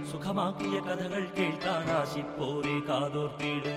സുഖമാക്കിയ കഥകൾ കേൾക്കാൻ ആശിപ്പോരെ കാതോർത്തിയിടും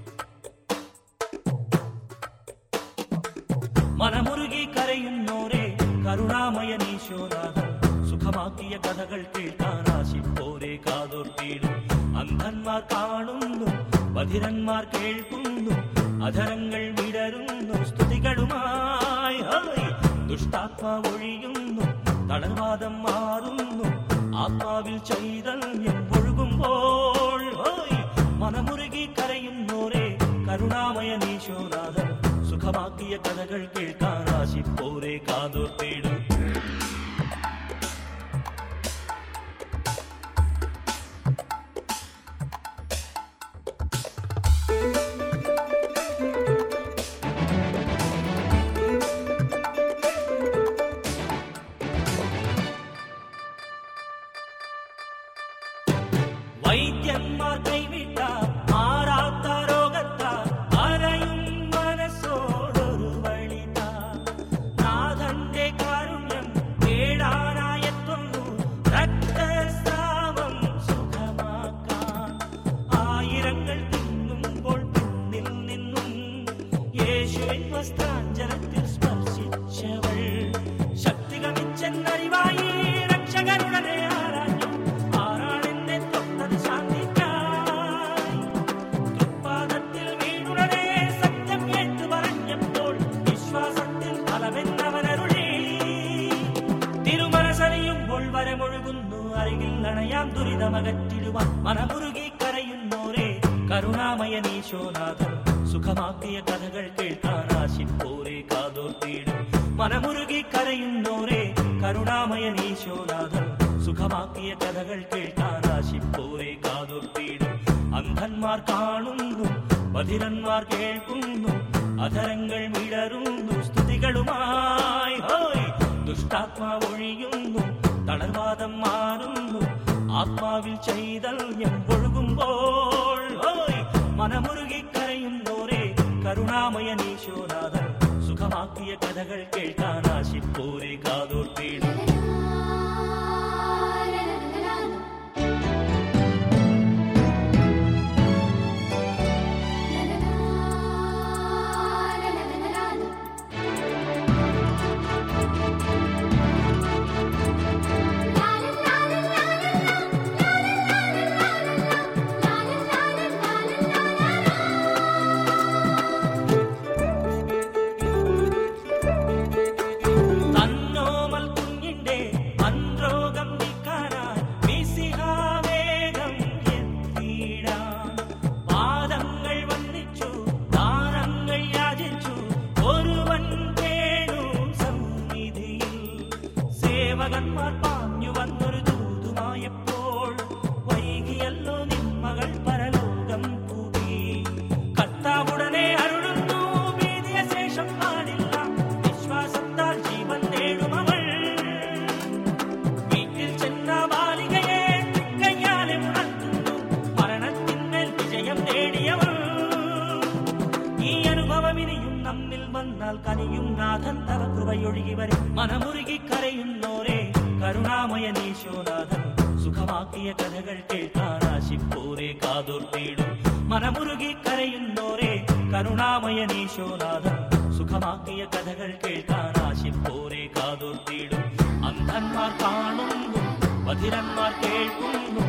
മനമുരുകി കരയുന്നോരെ കരുണാമയനീശോനാഥൻ സുഖമാക്കിയ കഥകൾ കേൾക്കാൻ ആശിപ്പോരെ കാതോർത്തിയിടും അന്ധന്മാർ കാണുന്നു ബധിരന്മാർ കേൾക്കുന്നു അധരങ്ങൾ വിടരുന്നു സ്തുതികളുമായി ഹായ്. ദുഷ്ടാത്മാ ഒഴിയുന്നു തളർവാദം മാറുന്നു ആത്മാവിൽ ചൈതന്യം ഒഴുകുമ്പോൾ ഹായ്. മനമുരുകി കരയുന്നോരെ കരുണാമയനീശോനാഥൻ സുഖമാക്കിയ കഥകൾ കേൾക്കാൻ ആശിപ്പോരെ കാതോർത്തിയിടും വൈദ്യന്മാർ കൈവിട്ട മാറാത്ത രോഗത്താ അലയും മനസ്സോടൊരു വഴിതാ നാഥന്റെ കാരുണ്യം കേടാനായെത്തുന്നു രക്തസ്രാവം സുഖമാക്കാൻ ആയിരങ്ങൾ തിന്നുമ്പോൾ പിന്നിൽ നിന്നും യേശുവിൻ വസ്ത്രാഞ്ചലത്തിൽ സ്പർശിച്ചവൾ ശക്തികമിച്ചെന്നറിവായി രക്ഷകനുടനെ ആരാഞ്ഞു ആരാണെന്നെ തൊട്ടത് ശാന്തിക്കായി തൃപ്പാദത്തിൽ വീണുടനെ സത്യം കേട്ടു പറഞ്ഞപ്പോൾ വിശ്വാസത്തിൽ ഫലമെന്നവനരുളി തിരുമനസറിയുമ്പോൾ വരമൊഴുകുന്നു അരികിൽ അണയാം ദുരിതമകറ്റിടുവാൻ മനമുരുകി കരയുന്നോരെ കരുണാമയനീശോനാഥൻ സുഖമാക്കിയ കഥകൾ കേൾക്കാൻ ആശിപ്പോരെ കാതോർത്തിയിടും മനമുരുകി കരയുന്നോരെ കരുണാമയനീശോനാഥൻ സുഖമാക്കിയ കഥകൾ കേൾക്കാൻ ആശിപ്പോരെ കാതോർത്തിയിടും അന്ധന്മാർ കാണുന്നു ബധിരന്മാർ കേൾക്കുന്നു അധരങ്ങൾ വിടരുന്നു സ്തുതികളുമായി ഹോയ് ദുഷ്ടാത്മാ ഒഴിയുന്നു തളർവാദം മാറുന്നു ആത്മാവിൽ ചൈതന്യം ഒഴുകുമ്പോൾ ഹോയ് മനമുരുകി കരയുന്നോരെ കരുണാമയനീശോനാഥൻ സുഖമാക്കിയ കഥകൾ കേൾക്കാൻ ആശിപ്പോരെ കാതോർത്തിയിടും തന്നോമൽ കുഞ്ഞിന്റെ അൻരോഗം നീക്കാനായി മിശിഹാവേഗം എത്തിയിടാം. പാദങ്ങൾ വന്ദിച്ചു ദാനങ്ങൾ യാചിച്ചു ഒരുവൻ കേണു സന്നിധിയിൽ സേവകന്മാർ പാഞ്ഞു വന്നൊരു ദൂതുമായപ്പോൾ വൈകിയല്ലോ നിന്മകൾ പരലോകം പൂകി കർത്താവുടനെ അരുളുന്നു ഭീതിയ ശേഷം പാടില്ല വിശ്വാസത്താൽ ജീവൻ നേടുമവൾ വീട്ടിൽ ചെന്ന ബാലികയെ കയ്യാലെ ഉണർത്തുന്നു മരണത്തിന്മേൽ വിജയം നേടിയവൾ ഈ അനുഭവം ഇനിയും നമ്മിൽ വന്നാൽ കനിയും നാഥൻ തവ കൃപയൊഴുകി വരും മനമുരുകി കരയുന്നോരെ കരുണാമയനീശോനാഥൻ സുഖമാക്കിയ കഥകൾ കേൾക്കാൻ ആശിപ്പോരെ കാതോർത്തിയിടും മനമുരുകി കരയുന്നോരെ കരുണാമയനീശോനാഥൻ സുഖമാക്കിയ കഥകൾ കേൾക്കാൻ ആശിപ്പോരെ കാതോർത്തിയിടും അന്ധന്മാർ കാണുന്നു ബധിരന്മാർ കേൾക്കുന്നു